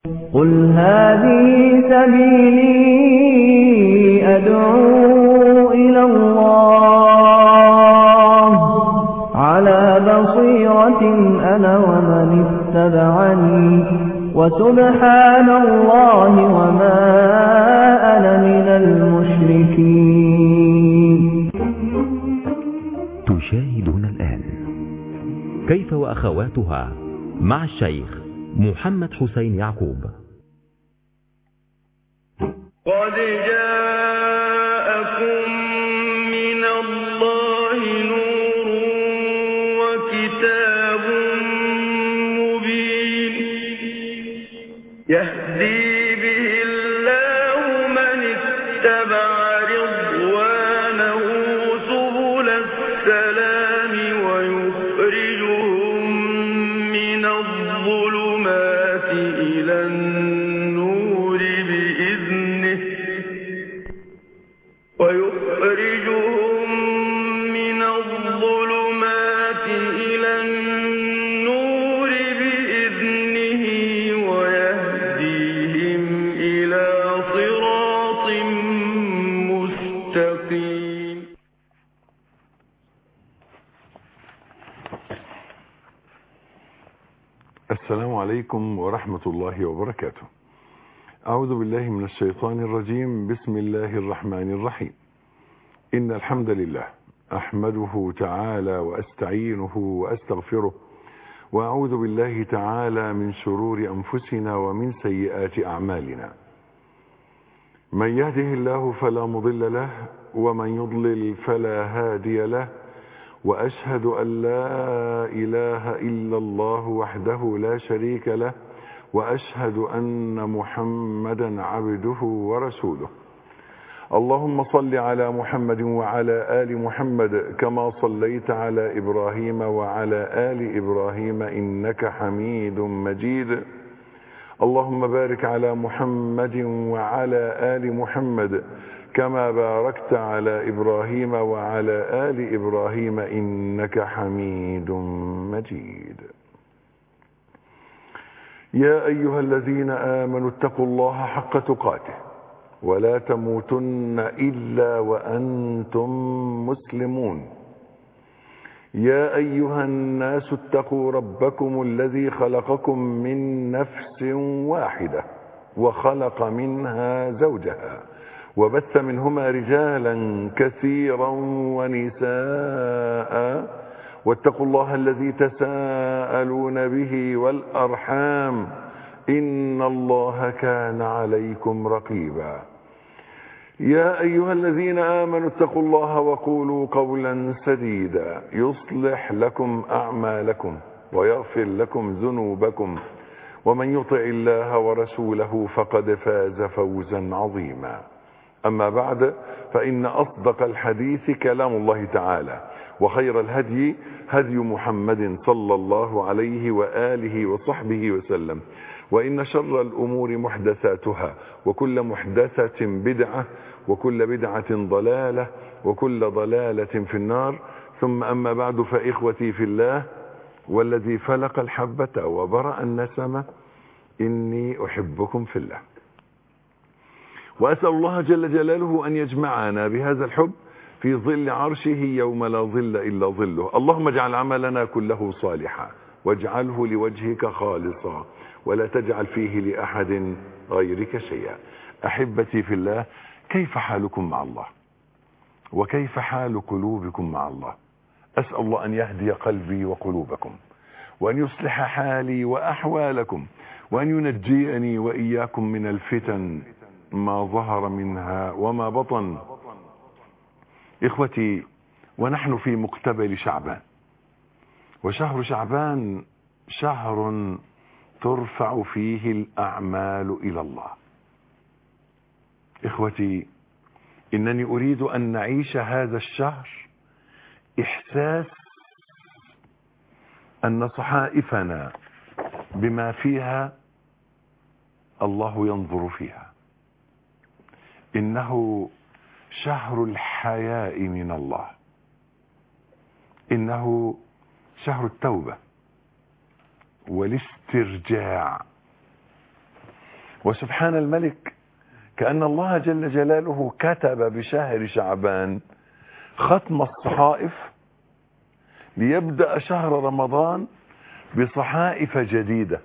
قل هذه سبيلي أدعو إلى الله على بصيرة أنا ومن اتبعني وسبحان الله وما أنا من المشركين تشاهدون الآن كيف وأخواتها مع الشيخ محمد حسين يعقوب قد جاءكم من الله نور وكتاب مبين يهدي به الله من اتبع رضوانه سبل السلام ويخرجهم من الظلمات إلى النور بإذنه ويخرجهم من الظلمات إلى النور بإذنه ويهديهم إلى صراط مستقيم السلام عليكم ورحمة الله وبركاته أعوذ بالله من الشيطان الرجيم بسم الله الرحمن الرحيم إن الحمد لله أحمده تعالى وأستعينه وأستغفره وأعوذ بالله تعالى من شرور أنفسنا ومن سيئات أعمالنا من يهده الله فلا مضل له ومن يضلل فلا هادي له وأشهد أن لا إله إلا الله وحده لا شريك له وأشهد أن محمدا عبده ورسوله اللهم صل على محمد وعلى آل محمد كما صليت على إبراهيم وعلى آل إبراهيم إنك حميد مجيد اللهم بارك على محمد وعلى آل محمد كما باركت على إبراهيم وعلى آل إبراهيم إنك حميد مجيد يا أيها الذين آمنوا اتقوا الله حق تقاته ولا تموتن إلا وأنتم مسلمون يا أيها الناس اتقوا ربكم الذي خلقكم من نفس واحدة وخلق منها زوجها وبث منهما رجالا كثيرا ونساء واتقوا الله الذي تساءلون به والأرحام إن الله كان عليكم رقيبا يا أيها الذين آمنوا اتقوا الله وقولوا قولا سديدا يصلح لكم أعمالكم ويغفر لكم ذنوبكم ومن يطع الله ورسوله فقد فاز فوزا عظيما أما بعد فإن أصدق الحديث كلام الله تعالى وخير الهدي هدي محمد صلى الله عليه وآله وصحبه وسلم وإن شر الأمور محدثاتها وكل محدثة بدعة وكل بدعة ضلالة وكل ضلالة في النار ثم أما بعد فإخوتي في الله والذي فلق الحبة وبرأ النسمة إني أحبكم في الله وأسأل الله جل جلاله أن يجمعنا بهذا الحب في ظل عرشه يوم لا ظل إلا ظله اللهم اجعل عملنا كله صالحا واجعله لوجهك خالصا ولا تجعل فيه لأحد غيرك شيئا أحبتي في الله كيف حالكم مع الله وكيف حال قلوبكم مع الله أسأل الله أن يهدي قلبي وقلوبكم وأن يصلح حالي وأحوالكم وأن ينجيني وإياكم من الفتن ما ظهر منها وما بطن إخوتي ونحن في مقتبل شعبان وشهر شعبان شهر ترفع فيه الأعمال إلى الله إخوتي إنني أريد أن نعيش هذا الشهر إحساس أن صحائفنا بما فيها الله ينظر فيها إنه شهر الحياء من الله إنه شهر التوبة والاسترجاع وسبحان الملك كأن الله جل جلاله كتب بشهر شعبان ختم الصحائف ليبدأ شهر رمضان بصحائف جديدة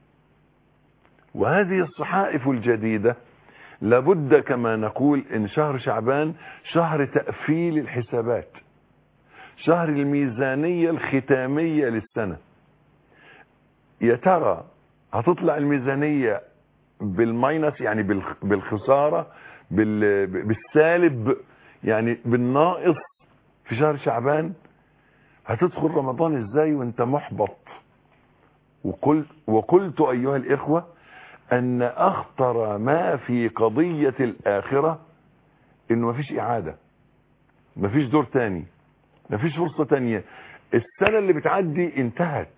وهذه الصحائف الجديدة لابد كما نقول ان شهر شعبان شهر تأفيل الحسابات شهر الميزانية الختامية للسنة يا ترى هتطلع الميزانية بالماينس يعني بالخ- بالخسارة بال- بالسالب يعني بالناقص في شهر شعبان هتدخل رمضان ازاي وانت محبط وقلت, وقلت ايها الاخوة ان اخطر ما في قضية الاخرة انه مفيش اعادة مفيش دور تاني مفيش فرصة تانية السنة اللي بتعدي انتهت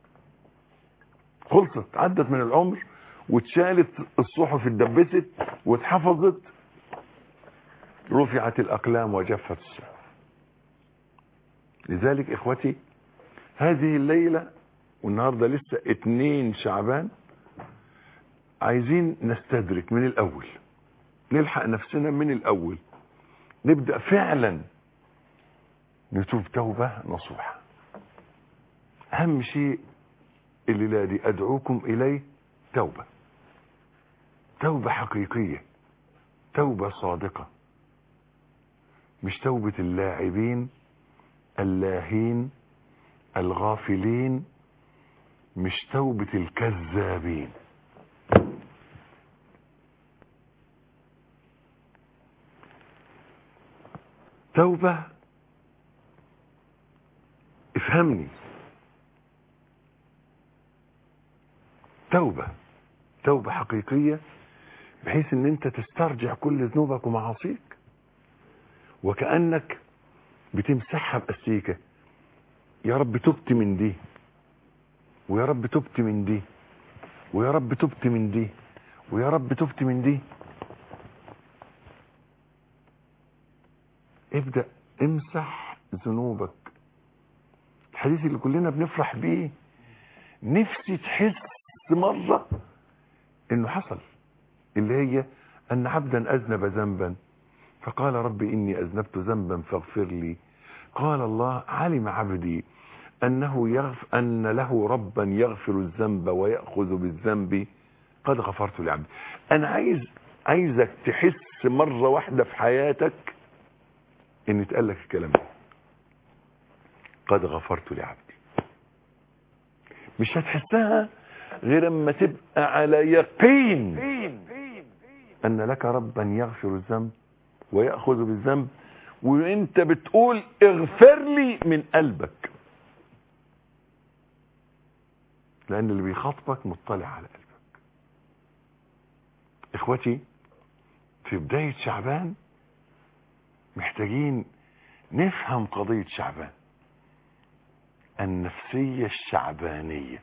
خلصت عدت من العمر واتشالت الصحف اتدبست واتحفظت رفعت الاقلام وجفت الصحف لذلك اخوتي هذه الليلة والنهاردة لسه اتنين شعبان عايزين نستدرك من الاول نلحق نفسنا من الاول نبدأ فعلا نتوب توبة نصوحة اهم شيء الليلة دي ادعوكم اليه توبة توبة حقيقية توبة صادقة مش توبة اللاعبين اللاهين الغافلين مش توبة الكذابين توبة افهمني توبة توبة حقيقية بحيث ان انت تسترجع كل ذنوبك ومعاصيك وكأنك بتمسحها بأستيكة يا رب تبت من دي ويا رب تبت من دي ويا رب تبت من دي ويا رب تبت من دي ابدأ امسح ذنوبك الحديث اللي كلنا بنفرح بيه نفسي تحس مرة انه حصل اللي هي ان عبدا اذنب ذنبا فقال رب اني اذنبت ذنبا فاغفر لي قال الله علم عبدي انه يغف ان له ربا يغفر الذنب ويأخذ بالذنب قد غفرت لعبدي انا عايز عايزك تحس مرة واحدة في حياتك ان يتقال لك الكلام ده قد غفرت لعبدي مش هتحسها غير اما تبقى على يقين ان لك ربا يغفر الذنب ويأخذ بالذنب وانت بتقول اغفر لي من قلبك لان اللي بيخاطبك مطلع على قلبك اخوتي في بداية شعبان محتاجين نفهم قضية شعبان النفسية الشعبانية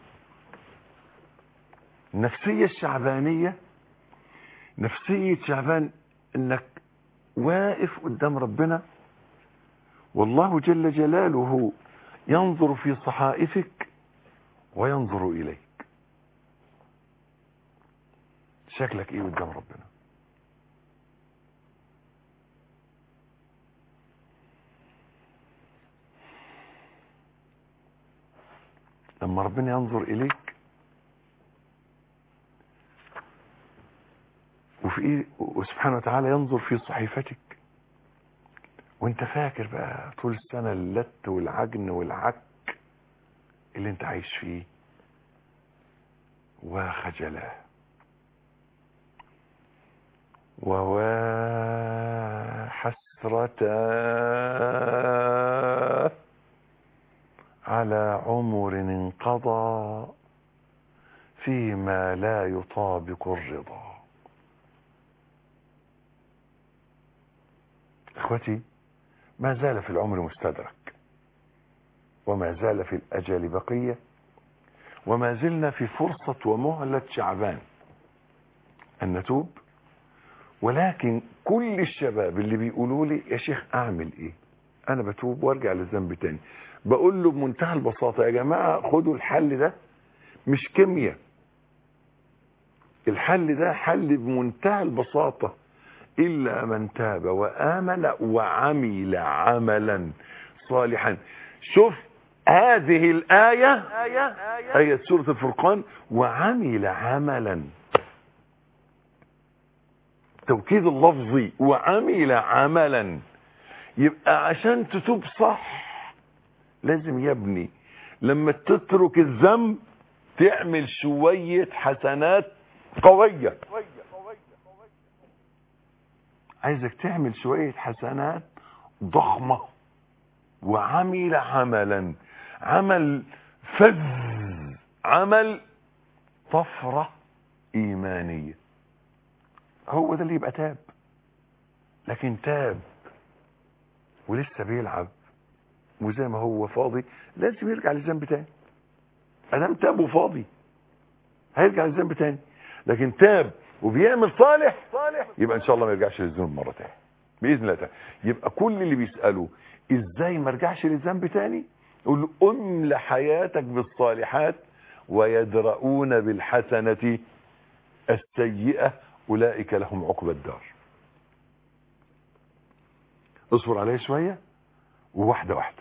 النفسية الشعبانية نفسية شعبان انك واقف قدام ربنا والله جل جلاله ينظر في صحائفك وينظر اليك شكلك ايه قدام ربنا لما ربنا ينظر اليك وفي ايه وسبحانه وتعالى ينظر في صحيفتك وانت فاكر بقى طول السنة اللت والعجن والعك اللي انت عايش فيه وخجلاه وحسرتا على عمر انقضى فيما لا يطابق الرضا اخوتي ما زال في العمر مستدرك وما زال في الاجل بقية وما زلنا في فرصة ومهلة شعبان ان نتوب ولكن كل الشباب اللي بيقولوا لي يا شيخ اعمل ايه انا بتوب وارجع للذنب تاني بقول له بمنتهى البساطة يا جماعة خدوا الحل ده مش كيمياء الحل ده حل بمنتهى البساطة إلا من تاب وآمن وعمل عملا صالحا شوف هذه الآية آية سورة الفرقان وعمل عملا توكيد اللفظي وعمل عملا يبقى عشان تتوب صح لازم يا ابني لما تترك الذنب تعمل شوية حسنات قوية عايزك تعمل شوية حسنات ضخمة وعمل عملا عمل فذ عمل طفرة إيمانية هو ده اللي يبقى تاب لكن تاب ولسه بيلعب وزي ما هو فاضي لازم يرجع للذنب تاني ادام تاب وفاضي هيرجع للذنب تاني لكن تاب وبيعمل صالح يبقى ان شاء الله ما يرجعش للذنب مره تاني باذن الله تعالى يبقى كل اللي بيسالوا ازاي ما ارجعش للذنب تاني يقول له املى حياتك بالصالحات ويدرؤون بالحسنه السيئه اولئك لهم عقبى الدار اصبر عليه شويه وواحده واحده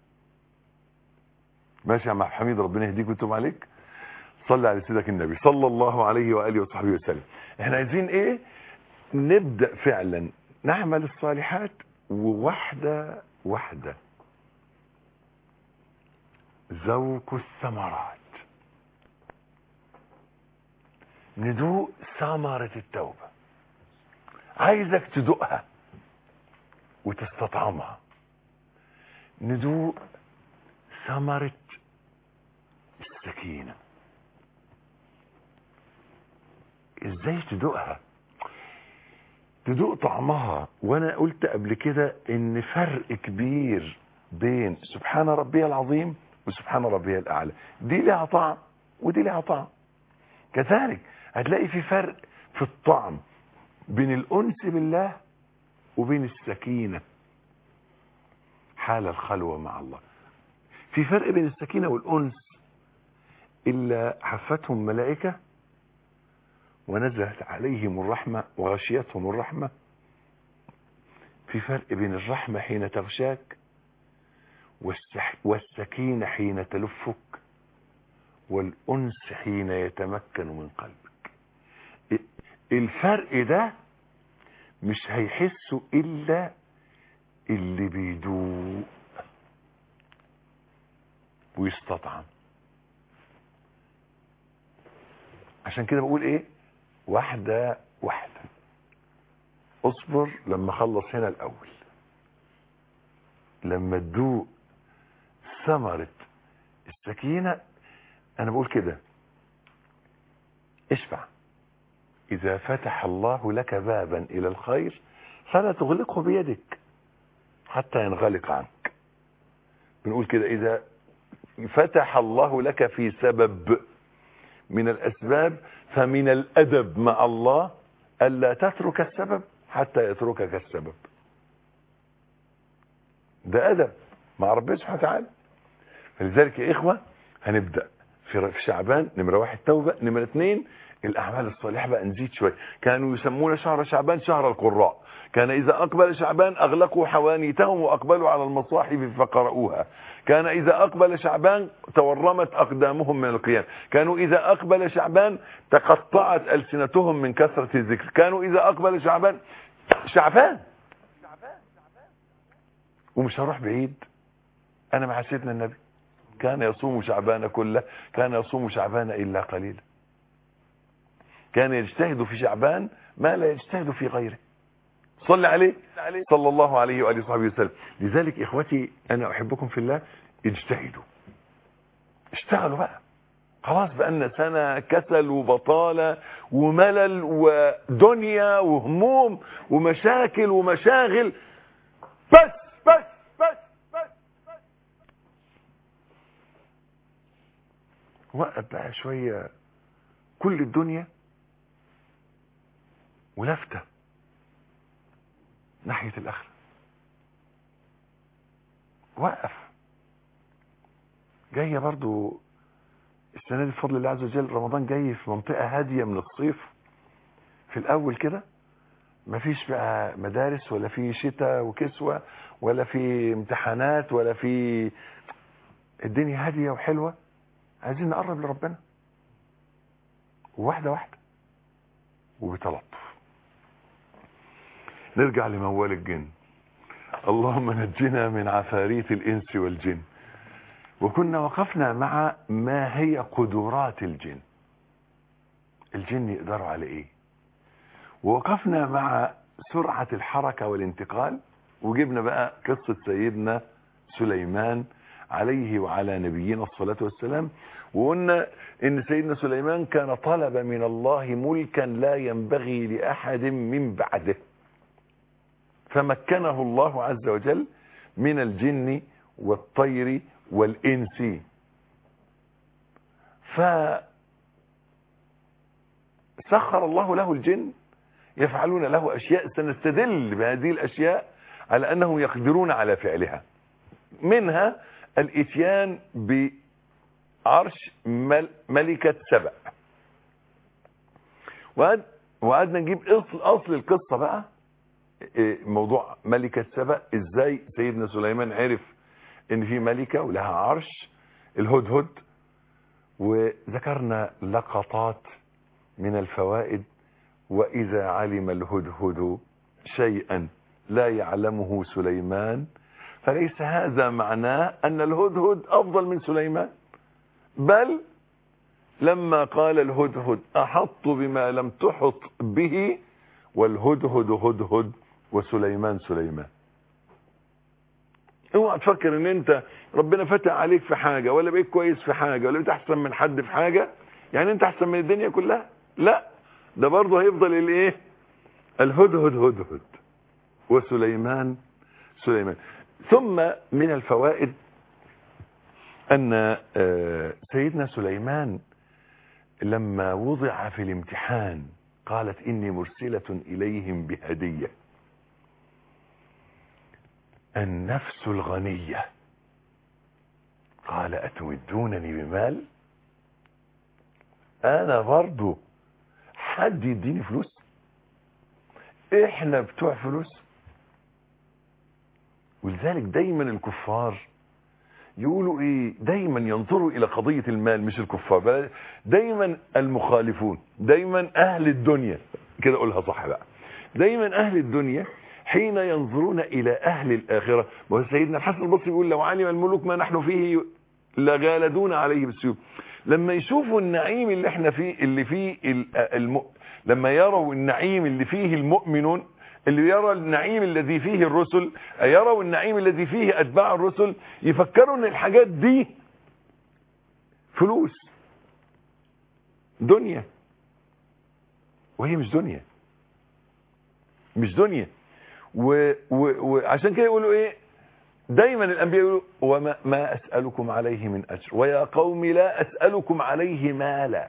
ماشي يا عم عبد الحميد ربنا يهديك ويتوب عليك صلي على سيدك النبي صلى الله عليه واله وصحبه وسلم احنا عايزين ايه نبدا فعلا نعمل الصالحات وواحده واحده ذوق الثمرات ندوق ثمرة التوبة عايزك تدوقها وتستطعمها ندوق ثمرة السكينة ازاي تدوقها تدوق طعمها وانا قلت قبل كده ان فرق كبير بين سبحان ربي العظيم وسبحان ربي الاعلى دي لها طعم ودي لها طعم كذلك هتلاقي في فرق في الطعم بين الانس بالله وبين السكينة حال الخلوة مع الله في فرق بين السكينة والأنس إلا حفتهم ملائكة ونزلت عليهم الرحمة وغشيتهم الرحمة في فرق بين الرحمة حين تغشاك والسح- والسكينة حين تلفك والأنس حين يتمكن من قلبك الفرق ده مش هيحسه إلا اللي بيدوق ويستطعم عشان كده بقول ايه واحدة واحدة اصبر لما اخلص هنا الاول لما تدوق ثمرة السكينة انا بقول كده اشفع اذا فتح الله لك بابا الى الخير فلا تغلقه بيدك حتى ينغلق عنك بنقول كده اذا فتح الله لك في سبب من الاسباب فمن الادب مع الله الا تترك السبب حتى يتركك السبب ده ادب مع ربنا سبحانه وتعالى فلذلك يا اخوه هنبدا في في شعبان نمره واحد توبه نمره اثنين الاعمال الصالحه بقى نزيد شويه كانوا يسمون شهر شعبان شهر القراء كان اذا اقبل شعبان اغلقوا حوانيتهم واقبلوا على المصاحف فقرأوها كان اذا اقبل شعبان تورمت اقدامهم من القيام كانوا اذا اقبل شعبان تقطعت السنتهم من كثره الذكر كانوا اذا اقبل شعبان شعبان ومش هروح بعيد انا مع سيدنا النبي كان يصوم شعبان كله كان يصوم شعبان الا قليلا كان يجتهد في شعبان ما لا يجتهد في غيره صلى عليه صلى الله عليه وآله وصحبه وسلم لذلك إخوتي أنا أحبكم في الله اجتهدوا اشتغلوا بقى خلاص بقالنا سنة كسل وبطالة وملل ودنيا وهموم ومشاكل ومشاغل بس بس بس بس بس وقف بقى شوية كل الدنيا ولفتة ناحية الآخرة وقف جاية برضو السنة دي بفضل الله عز وجل رمضان جاي في منطقة هادية من الصيف في الأول كده مفيش بقى مدارس ولا في شتاء وكسوة ولا في امتحانات ولا في الدنيا هادية وحلوة عايزين نقرب لربنا واحدة واحدة وبتلطف نرجع لموال الجن اللهم نجنا من عفاريت الإنس والجن وكنا وقفنا مع ما هي قدرات الجن الجن يقدروا على ايه ووقفنا مع سرعة الحركة والانتقال وجبنا بقى قصة سيدنا سليمان عليه وعلى نبينا الصلاة والسلام وقلنا ان سيدنا سليمان كان طلب من الله ملكا لا ينبغي لأحد من بعده فمكنه الله عز وجل من الجن والطير والإنس فسخر الله له الجن يفعلون له أشياء سنستدل بهذه الأشياء على أنهم يقدرون على فعلها منها الاتيان بعرش مل ملكة سبأ وقعد- وقعدنا نجيب اصل اصل القصة بقى إيه، موضوع ملكة سبأ ازاي سيدنا سليمان عرف ان في ملكة ولها عرش الهدهد وذكرنا لقطات من الفوائد واذا علم الهدهد شيئا لا يعلمه سليمان فليس هذا معناه ان الهدهد افضل من سليمان بل لما قال الهدهد احط بما لم تحط به والهدهد هدهد وسليمان سليمان اوعى تفكر ان انت ربنا فتح عليك في حاجة ولا بقيت كويس في حاجة ولا بقيت احسن من حد في حاجة يعني انت احسن من الدنيا كلها لا ده برضه هيفضل الايه الهدهد هدهد وسليمان سليمان ثم من الفوائد ان آه، سيدنا سليمان لما وضع في الامتحان قالت اني مرسلة اليهم بهدية النفس الغنية قال اتمدونني بمال انا برضو حد يديني فلوس احنا بتوع فلوس ولذلك دايما الكفار يقولوا ايه دايما ينظروا الى قضية المال مش الكفار بل دايما المخالفون دايما اهل الدنيا كده اقولها صح بقى دايما اهل الدنيا حين ينظرون الى اهل الاخرة وسيدنا الحسن البصري يقول لو علم الملوك ما نحن فيه لغالدون عليه بالسيوف لما يشوفوا النعيم اللي احنا فيه اللي فيه ال- الم... لما يروا النعيم اللي فيه المؤمنون اللي يرى النعيم الذي فيه الرسل يروا النعيم الذي فيه اتباع الرسل يفكروا ان الحاجات دي فلوس دنيا وهي مش دنيا مش دنيا و- و- وعشان كده يقولوا ايه دايما الانبياء يقولوا وما ما اسالكم عليه من اجر ويا قوم لا اسالكم عليه مالا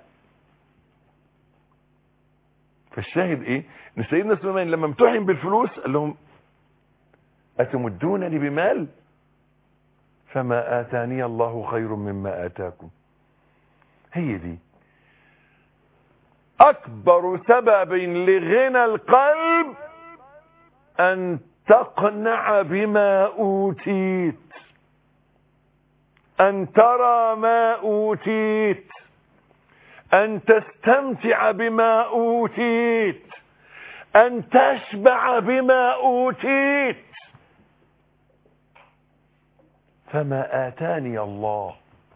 فالشاهد ايه ان سيدنا سليمان لما امتحن بالفلوس قال لهم اتمدونني بمال فما اتاني الله خير مما اتاكم هي دي اكبر سبب لغنى القلب ان تقنع بما اوتيت ان ترى ما اوتيت ان تستمتع بما اوتيت ان تشبع بما اوتيت فما اتاني الله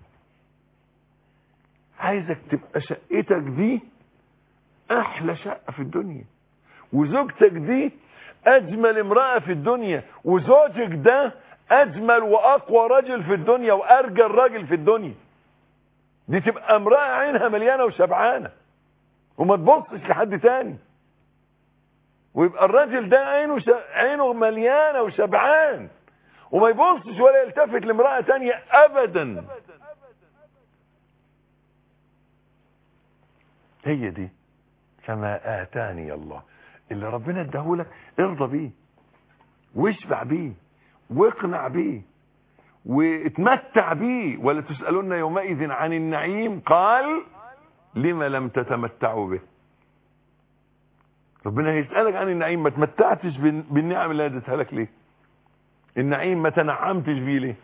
عايزك تبقى شقتك دي احلى شقة في الدنيا وزوجتك دي اجمل امرأة في الدنيا وزوجك ده اجمل واقوى رجل في الدنيا وارجل راجل في الدنيا دي تبقى امرأة عينها مليانة وشبعانة وما تبصش لحد تاني ويبقى الراجل ده عينه ش... عينه مليانة وشبعان وما يبصش ولا يلتفت لامرأة تانية ابدا هي دي فما آتاني الله اللي ربنا اداهولك ارضى بيه واشبع بيه واقنع بيه واتمتع بيه ولا تسألون يومئذ عن النعيم قال لما لم تتمتعوا به ربنا هيسألك عن النعيم ما تمتعتش بال- بالنعم اللي اديتها لك ليه النعيم ما تنعمتش بيه ليه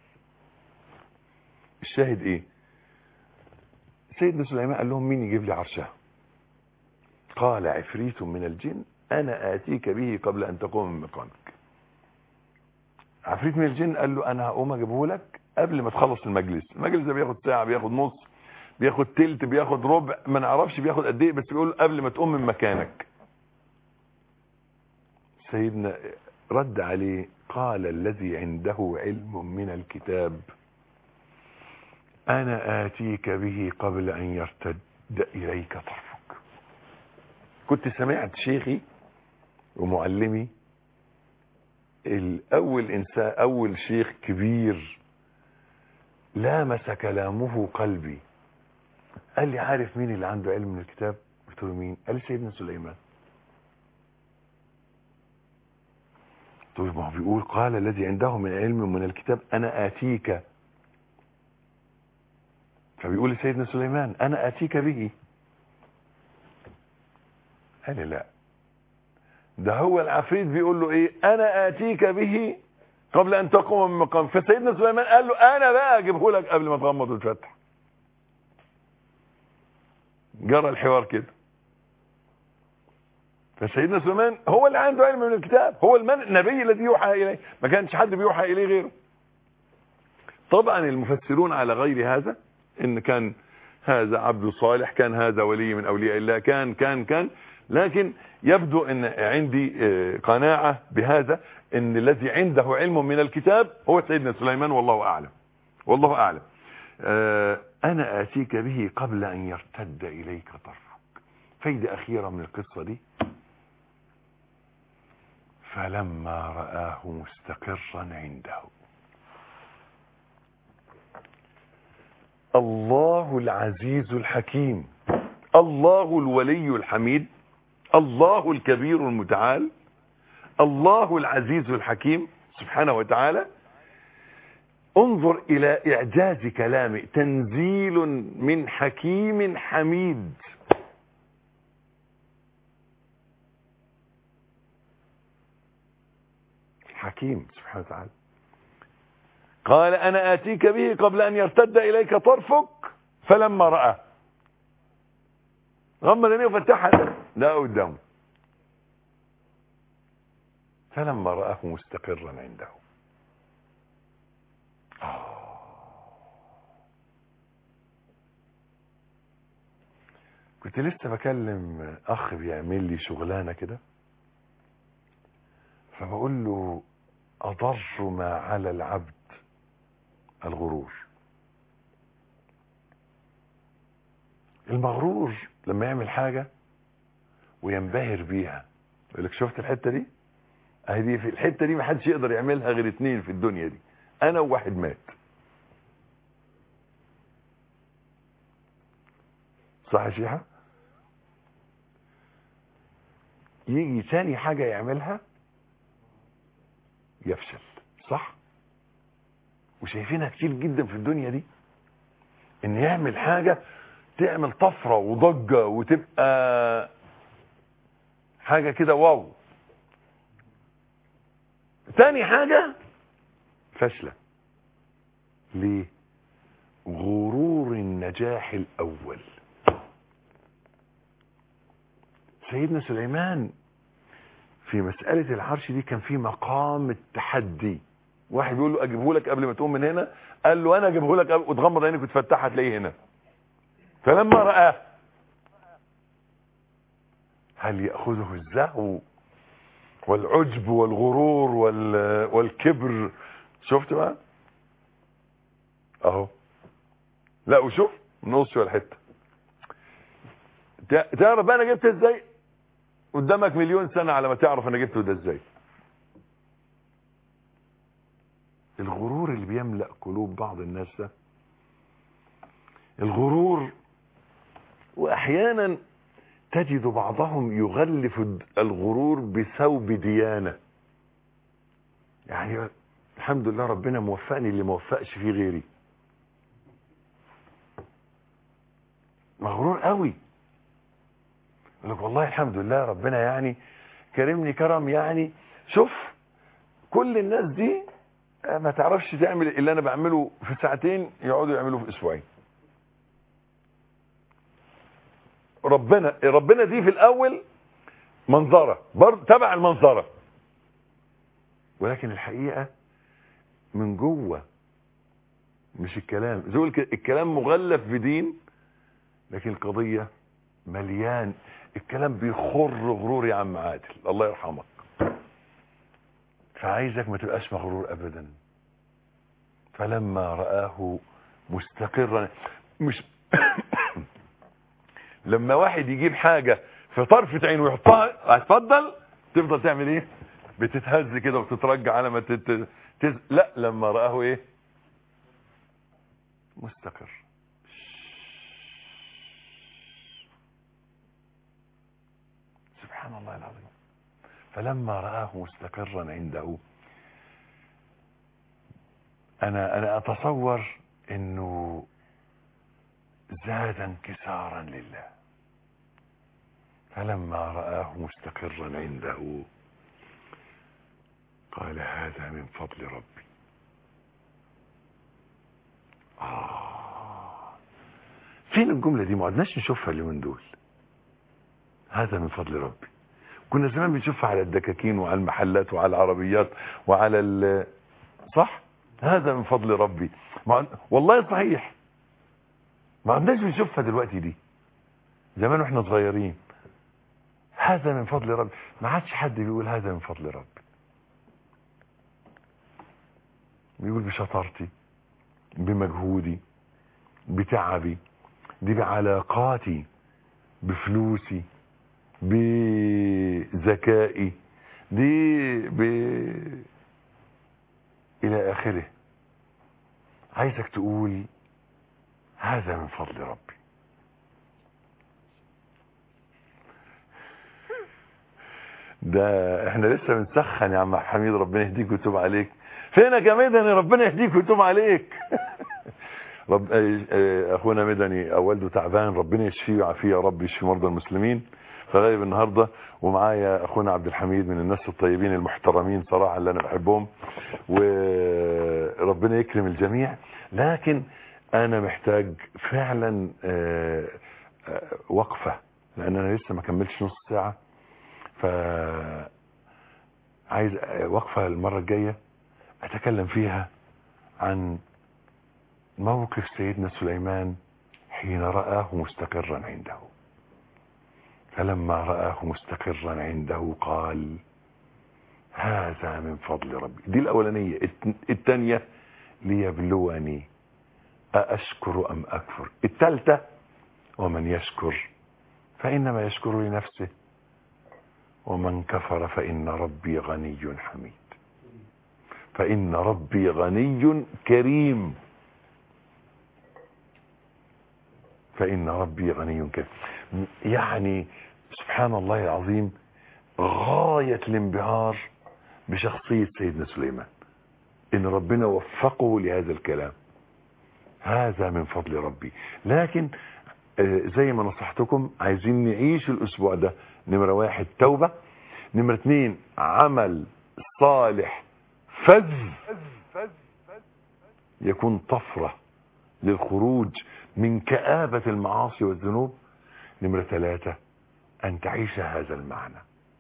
الشاهد ايه سيدنا سليمان قال لهم مين يجيب لي عرشها قال عفريت من الجن انا اتيك به قبل ان تقوم من مقامك عفريت من الجن قال له انا هقوم اجيبه لك قبل ما تخلص المجلس المجلس ده بياخد ساعه بياخد نص بياخد تلت بياخد ربع ما نعرفش بياخد قد ايه بس بيقول قبل ما تقوم من مكانك سيدنا رد عليه قال الذي عنده علم من الكتاب انا اتيك به قبل ان يرتد اليك طرفك كنت سمعت شيخي ومعلمي الاول انسان اول شيخ كبير لامس كلامه قلبي قال لي عارف مين اللي عنده علم من الكتاب قلت له مين قال لي سيدنا سليمان قلت له ما هو بيقول قال الذي عنده من علم من الكتاب انا اتيك فبيقول لسيدنا سليمان انا اتيك به قال لي لا ده هو العفريت بيقول له ايه انا اتيك به قبل ان تقوم من مقام فسيدنا سليمان قال له انا بقى اجيبه لك قبل ما تغمض وتفتح جرى الحوار كده فسيدنا سليمان هو اللي عنده علم من الكتاب هو المن- النبي الذي يوحى اليه ما كانش حد بيوحى اليه غيره طبعا المفسرون على غير هذا ان كان هذا عبد صالح كان هذا ولي من اولياء الله كان كان كان لكن يبدو ان عندي آه، قناعة بهذا ان الذي عنده علم من الكتاب هو سيدنا سليمان والله اعلم والله اعلم آه، انا اتيك به قبل ان يرتد اليك طرفك فايدة اخيرة من القصة دي فلما رآه مستقرا عنده الله العزيز الحكيم الله الولي الحميد الله الكبير المتعال الله العزيز الحكيم سبحانه وتعالى انظر الى اعجاز كلامه تنزيل من حكيم حميد حكيم سبحانه وتعالى قال انا اتيك به قبل ان يرتد اليك طرفك فلما رأى غمض عينيه وفتحها لا قدامه فلما رآه مستقرا عنده آه. كنت لسه بكلم اخ بيعمل لي شغلانه كده فبقول له اضر ما على العبد الغرور المغرور لما يعمل حاجة وينبهر بيها يقول لك شفت الحتة دي اهي دي في الحتة دي محدش يقدر يعملها غير اتنين في الدنيا دي انا وواحد مات صح يا شيحة يجي تاني حاجة يعملها يفشل صح وشايفينها كتير جدا في الدنيا دي ان يعمل حاجة تعمل طفرة وضجة وتبقى حاجة كده واو تاني حاجة فاشلة ليه غرور النجاح الاول سيدنا سليمان في مسألة العرش دي كان في مقام التحدي واحد بيقول له اجيبه لك قبل ما تقوم من هنا قال له انا اجيبه لك قبل وتغمض عينك وتفتحها تلاقيه هنا فلما رآه هل يأخذه الزهو والعجب والغرور وال... والكبر شفت بقى اهو لا وشوف نص ولا حته تع- تعرف بقى انا جبت ازاي قدامك مليون سنة على ما تعرف انا جبته ده ازاي الغرور اللي بيملأ قلوب بعض الناس ده الغرور واحيانا تجد بعضهم يغلف الغرور بثوب ديانة يعني الحمد لله ربنا موفقني اللي موفقش فيه غيري مغرور قوي يقول لك والله الحمد لله ربنا يعني كرمني كرم يعني شوف كل الناس دي ما تعرفش تعمل اللي انا بعمله في ساعتين يقعدوا يعملوه في اسبوعين ربنا ربنا دي في الاول منظره برضه تبع المنظره ولكن الحقيقه من جوه مش الكلام زي ما قلت الكلام مغلف بدين لكن القضيه مليان الكلام بيخر غرور يا عم عادل الله يرحمك فعايزك ما تبقاش مغرور ابدا فلما رآه مستقرا مش لما واحد يجيب حاجة في طرفة عين ويحطها هتفضل تفضل تعمل ايه بتتهز كده وتترجع على ما تت... تز... لا لما رآه ايه مستقر سبحان الله العظيم فلما رآه مستقرا عنده انا انا اتصور انه زاد انكسارا لله فلما رآه مستقرا عنده قال هذا من فضل ربي آه فين الجملة دي ما عدناش نشوفها اليومين دول هذا من فضل ربي كنا زمان بنشوفها على الدكاكين وعلى المحلات وعلى العربيات وعلى ال صح هذا من فضل ربي ما والله صحيح ما عندناش بنشوفها دلوقتي دي زمان واحنا صغيرين هذا من فضل ربي ما عادش حد بيقول هذا من فضل ربي بيقول بشطارتي بمجهودي بتعبي دي بعلاقاتي بفلوسي بذكائي دي ب... الى اخره عايزك تقول هذا من فضل ربي ده احنا لسه بنسخن يا عم حميد ربنا يهديك ويتوب عليك فينك يا مدني ربنا يهديك ويتوب عليك رب اخونا مدني والده تعبان ربنا يشفيه ويعافيه يا رب يشفي مرضى المسلمين فغايب النهارده ومعايا اخونا عبد الحميد من الناس الطيبين المحترمين صراحه اللي انا بحبهم وربنا يكرم الجميع لكن انا محتاج فعلا وقفه لان انا لسه ما كملتش نص ساعه ف عايز وقفه المره الجايه اتكلم فيها عن موقف سيدنا سليمان حين رآه مستقرا عنده فلما رآه مستقرا عنده قال هذا من فضل ربي دي الأولانية الثانية ليبلوني أأشكر أم أكفر الثالثة ومن يشكر فإنما يشكر لنفسه ومن كفر فإن ربي غني حميد فإن ربي غني كريم فإن ربي غني كريم يعني سبحان الله العظيم غاية الانبهار بشخصية سيدنا سليمان ان ربنا وفقه لهذا الكلام هذا من فضل ربي لكن زي ما نصحتكم عايزين نعيش الاسبوع ده نمرة واحد توبة نمرة اتنين عمل صالح فذ يكون طفرة للخروج من كآبة المعاصي والذنوب نمرة ثلاثة أن تعيش هذا المعنى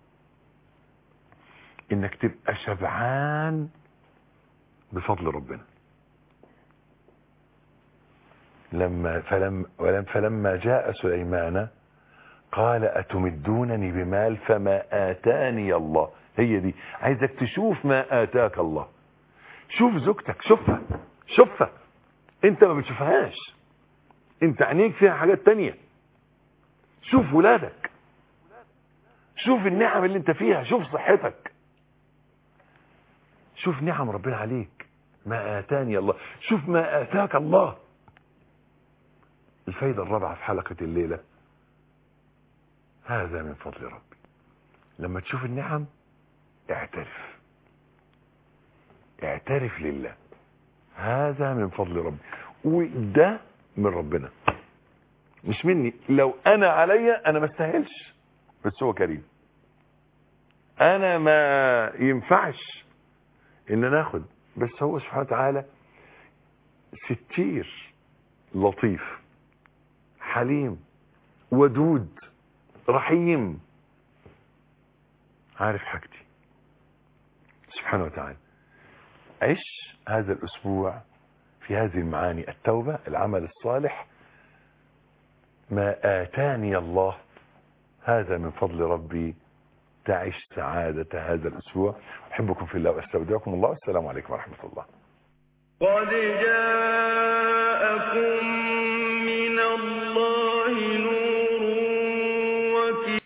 إنك تبقى شبعان بفضل ربنا لما فلم ولم فلما جاء سليمان قال أتمدونني بمال فما آتاني الله هي دي عايزك تشوف ما آتاك الله شوف زوجتك شوفها شوفها انت ما بتشوفهاش انت عينيك فيها حاجات تانية شوف ولادك شوف النعم اللي انت فيها شوف صحتك شوف نعم ربنا عليك ما آتاني الله شوف ما آتاك الله الفايدة الرابعة في حلقة الليلة هذا من فضل ربي لما تشوف النعم اعترف اعترف لله هذا من فضل ربي وده من ربنا مش مني لو انا عليا انا ما استاهلش بس هو كريم انا ما ينفعش ان ناخد بس هو سبحانه وتعالى ستير لطيف حليم ودود رحيم عارف حاجتي سبحانه وتعالى عش هذا الأسبوع في هذه المعاني التوبة العمل الصالح ما آتاني الله هذا من فضل ربي تعش سعادة هذا الأسبوع أحبكم في الله وأستودعكم الله والسلام عليكم ورحمة الله قد جاءكم من الله نور